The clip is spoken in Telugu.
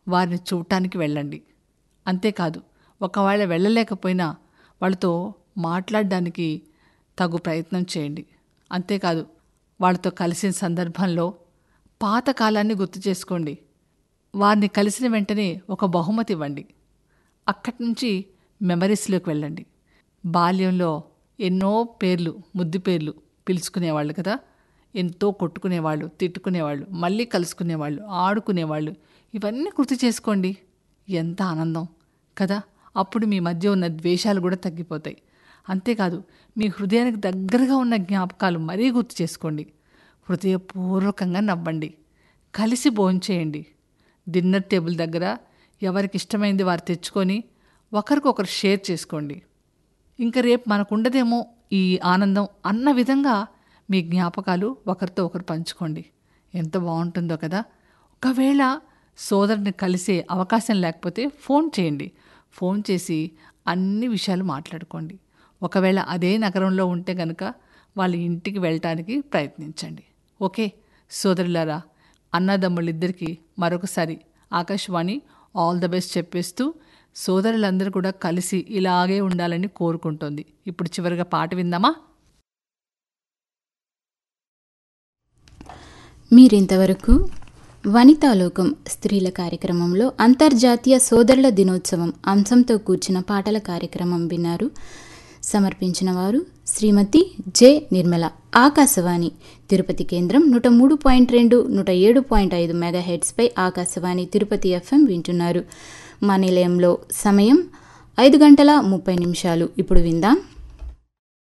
వారిని చూడటానికి వెళ్ళండి అంతేకాదు ఒకవేళ వెళ్ళలేకపోయినా వాళ్ళతో మాట్లాడడానికి తగు ప్రయత్నం చేయండి అంతేకాదు వాళ్ళతో కలిసిన సందర్భంలో పాత కాలాన్ని గుర్తు చేసుకోండి వారిని కలిసిన వెంటనే ఒక బహుమతి ఇవ్వండి అక్కడి నుంచి మెమరీస్లోకి వెళ్ళండి బాల్యంలో ఎన్నో పేర్లు ముద్దు పేర్లు పిలుచుకునేవాళ్ళు కదా ఎంతో కొట్టుకునేవాళ్ళు తిట్టుకునేవాళ్ళు మళ్ళీ కలుసుకునేవాళ్ళు ఆడుకునేవాళ్ళు ఇవన్నీ గుర్తు చేసుకోండి ఎంత ఆనందం కదా అప్పుడు మీ మధ్య ఉన్న ద్వేషాలు కూడా తగ్గిపోతాయి అంతేకాదు మీ హృదయానికి దగ్గరగా ఉన్న జ్ఞాపకాలు మరీ గుర్తు చేసుకోండి హృదయపూర్వకంగా నవ్వండి కలిసి భోంచేయండి డిన్నర్ టేబుల్ దగ్గర ఎవరికి ఇష్టమైంది వారు తెచ్చుకొని ఒకరికొకరు షేర్ చేసుకోండి ఇంకా రేపు మనకుండదేమో ఈ ఆనందం అన్న విధంగా మీ జ్ఞాపకాలు ఒకరితో ఒకరు పంచుకోండి ఎంత బాగుంటుందో కదా ఒకవేళ సోదరుని కలిసే అవకాశం లేకపోతే ఫోన్ చేయండి ఫోన్ చేసి అన్ని విషయాలు మాట్లాడుకోండి ఒకవేళ అదే నగరంలో ఉంటే కనుక వాళ్ళ ఇంటికి వెళ్ళటానికి ప్రయత్నించండి ఓకే సోదరులారా అన్నదమ్ముళ్ళిద్దరికీ మరొకసారి ఆకాశవాణి ఆల్ ద బెస్ట్ చెప్పేస్తూ సోదరులందరూ కూడా కలిసి ఇలాగే ఉండాలని కోరుకుంటోంది ఇప్పుడు చివరిగా పాట విందామా మీరింతవరకు వనితాలోకం స్త్రీల కార్యక్రమంలో అంతర్జాతీయ సోదరుల దినోత్సవం అంశంతో కూర్చిన పాటల కార్యక్రమం విన్నారు సమర్పించిన వారు శ్రీమతి జె నిర్మల ఆకాశవాణి తిరుపతి కేంద్రం నూట మూడు పాయింట్ రెండు నూట ఏడు పాయింట్ ఐదు మెగాహెడ్స్పై ఆకాశవాణి తిరుపతి ఎఫ్ఎం వింటున్నారు మా నిలయంలో సమయం ఐదు గంటల ముప్పై నిమిషాలు ఇప్పుడు విందాం